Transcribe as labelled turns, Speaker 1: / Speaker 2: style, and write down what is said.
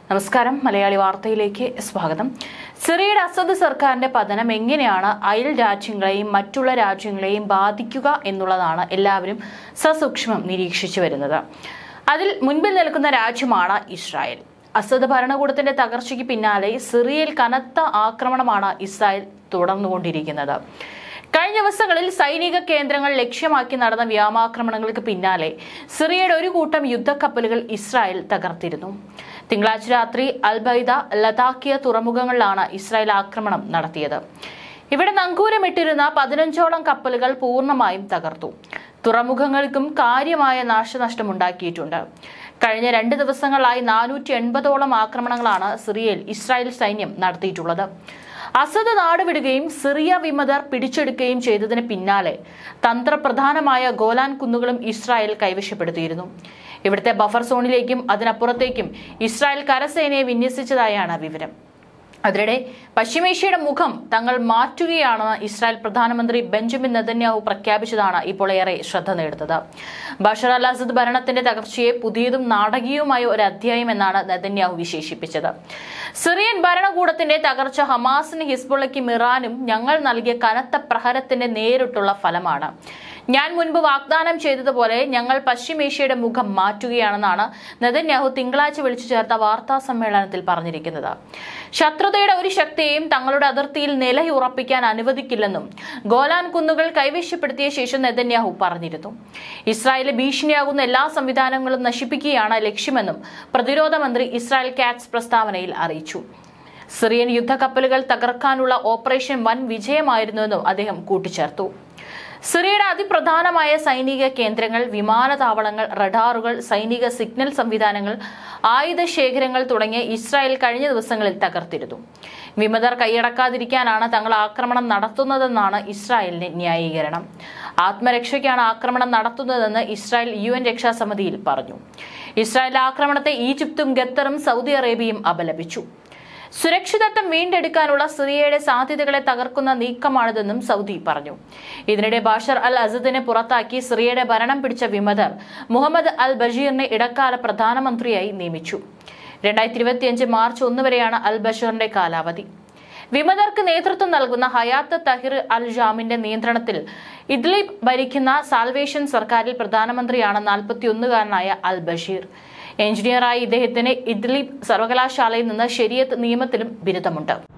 Speaker 1: നമസ്കാരം മലയാളി വാർത്തയിലേക്ക് സ്വാഗതം സിറിയയുടെ അസദ് സർക്കാരിന്റെ പതനം എങ്ങനെയാണ് അയൽ രാജ്യങ്ങളെയും മറ്റുള്ള രാജ്യങ്ങളെയും ബാധിക്കുക എന്നുള്ളതാണ് എല്ലാവരും സസൂക്ഷ്മം നിരീക്ഷിച്ചു വരുന്നത് അതിൽ മുൻപിൽ നിൽക്കുന്ന രാജ്യമാണ് ഇസ്രായേൽ അസദ് ഭരണകൂടത്തിന്റെ തകർച്ചയ്ക്ക് പിന്നാലെ സിറിയയിൽ കനത്ത ആക്രമണമാണ് ഇസ്രായേൽ തുടർന്നുകൊണ്ടിരിക്കുന്നത് കഴിഞ്ഞ ദിവസങ്ങളിൽ സൈനിക കേന്ദ്രങ്ങൾ ലക്ഷ്യമാക്കി നടന്ന വ്യോമാക്രമണങ്ങൾക്ക് പിന്നാലെ സിറിയയുടെ ഒരു കൂട്ടം യുദ്ധക്കപ്പലുകൾ ഇസ്രായേൽ തകർത്തിരുന്നു തിങ്കളാഴ്ച രാത്രി അൽബൈദ ലതാക്കിയ തുറമുഖങ്ങളിലാണ് ഇസ്രായേൽ ആക്രമണം നടത്തിയത് ഇവിടെ നങ്കൂരമിട്ടിരുന്ന പതിനഞ്ചോളം കപ്പലുകൾ പൂർണ്ണമായും തകർത്തു തുറമുഖങ്ങൾക്കും കാര്യമായ നാശനഷ്ടമുണ്ടാക്കിയിട്ടുണ്ട് കഴിഞ്ഞ രണ്ട് ദിവസങ്ങളായി നാനൂറ്റി എൺപതോളം ആക്രമണങ്ങളാണ് സിറിയയിൽ ഇസ്രായേൽ സൈന്യം നടത്തിയിട്ടുള്ളത് അസദ് നാടുവിടുകയും സിറിയ വിമതർ പിടിച്ചെടുക്കുകയും ചെയ്തതിന് പിന്നാലെ തന്ത്രപ്രധാനമായ ഗോലാൻ കുന്നുകളും ഇസ്രായേൽ കൈവശപ്പെടുത്തിയിരുന്നു ഇവിടുത്തെ ബഫർ സോണിലേക്കും അതിനപ്പുറത്തേക്കും ഇസ്രായേൽ കരസേനയെ വിന്യസിച്ചതായാണ് വിവരം അതിനിടെ പശ്ചിമേഷ്യയുടെ മുഖം തങ്ങൾ മാറ്റുകയാണെന്ന് ഇസ്രായേൽ പ്രധാനമന്ത്രി ബെഞ്ചമിൻ നെതന്യാഹു പ്രഖ്യാപിച്ചതാണ് ഇപ്പോൾ ഏറെ ശ്രദ്ധ നേടുന്നത് ബഷർ അൽ അസദ് ഭരണത്തിന്റെ തകർച്ചയെ പുതിയതും നാടകീയവുമായ ഒരു അധ്യായം എന്നാണ് നെതന്യാഹു വിശേഷിപ്പിച്ചത് സിറിയൻ ഭരണകൂടത്തിന്റെ തകർച്ച ഹമാസിന് ഹിസ്ബുള്ളയ്ക്കും ഇറാനും ഞങ്ങൾ നൽകിയ കനത്ത പ്രഹരത്തിന്റെ നേരിട്ടുള്ള ഫലമാണ് ഞാൻ മുൻപ് വാഗ്ദാനം ചെയ്തതുപോലെ ഞങ്ങൾ പശ്ചിമേഷ്യയുടെ മുഖം മാറ്റുകയാണെന്നാണ് നെതന്യാഹു തിങ്കളാഴ്ച വിളിച്ചു ചേർത്ത വാർത്താ സമ്മേളനത്തിൽ പറഞ്ഞിരിക്കുന്നത് ശത്രുതയുടെ ഒരു ശക്തിയെയും തങ്ങളുടെ അതിർത്തിയിൽ നിലയുറപ്പിക്കാൻ അനുവദിക്കില്ലെന്നും ഗോലാൻ കുന്നുകൾ കൈവശപ്പെടുത്തിയ ശേഷം നെതന്യാഹു പറഞ്ഞിരുന്നു ഇസ്രായേലിന് ഭീഷണിയാകുന്ന എല്ലാ സംവിധാനങ്ങളും നശിപ്പിക്കുകയാണ് ലക്ഷ്യമെന്നും പ്രതിരോധ മന്ത്രി ഇസ്രായേൽ കാറ്റ്സ് പ്രസ്താവനയിൽ അറിയിച്ചു സിറിയൻ യുദ്ധക്കപ്പലുകൾ തകർക്കാനുള്ള ഓപ്പറേഷൻ വൻ വിജയമായിരുന്നുവെന്നും അദ്ദേഹം കൂട്ടിച്ചേർത്തു സിറിയയുടെ അതിപ്രധാനമായ സൈനിക കേന്ദ്രങ്ങൾ വിമാനത്താവളങ്ങൾ റഡാറുകൾ സൈനിക സിഗ്നൽ സംവിധാനങ്ങൾ ആയുധ ശേഖരങ്ങൾ തുടങ്ങിയ ഇസ്രായേൽ കഴിഞ്ഞ ദിവസങ്ങളിൽ തകർത്തിരുന്നു വിമതർ കൈയടക്കാതിരിക്കാനാണ് തങ്ങൾ ആക്രമണം നടത്തുന്നതെന്നാണ് ഇസ്രായേലിന്റെ ന്യായീകരണം ആത്മരക്ഷയ്ക്കാണ് ആക്രമണം നടത്തുന്നതെന്ന് ഇസ്രായേൽ യു എൻ രക്ഷാസമിതിയിൽ പറഞ്ഞു ഇസ്രായേൽ ആക്രമണത്തെ ഈജിപ്തും ഖത്തറും സൗദി അറേബ്യയും അപലപിച്ചു സുരക്ഷിതത്വം വീണ്ടെടുക്കാനുള്ള സിറിയയുടെ സാധ്യതകളെ തകർക്കുന്ന നീക്കമാണിതെന്നും സൗദി പറഞ്ഞു ഇതിനിടെ ബാഷർ അൽ അസദിനെ പുറത്താക്കി സിറിയയുടെ ഭരണം പിടിച്ച വിമതർ മുഹമ്മദ് അൽ ബഷീറിനെ ഇടക്കാല പ്രധാനമന്ത്രിയായി നിയമിച്ചു രണ്ടായിരത്തി ഇരുപത്തിയഞ്ച് മാർച്ച് ഒന്ന് വരെയാണ് അൽ ബഷീറിന്റെ കാലാവധി വിമതർക്ക് നേതൃത്വം നൽകുന്ന ഹയാത്ത് തഹിർ അൽ ജാമിന്റെ നിയന്ത്രണത്തിൽ ഇദ്ലിബ് ഭരിക്കുന്ന സാൽവേഷൻ സർക്കാരിൽ പ്രധാനമന്ത്രിയാണ് നാൽപ്പത്തിയൊന്നുകാരനായ അൽ ബഷീർ എഞ്ചിനീയറായി ഇദ്ദേഹത്തിന് ഇദ്ലിബ് സർവകലാശാലയിൽ നിന്ന് ശരിയത്ത് നിയമത്തിലും ബിരുദമുണ്ട്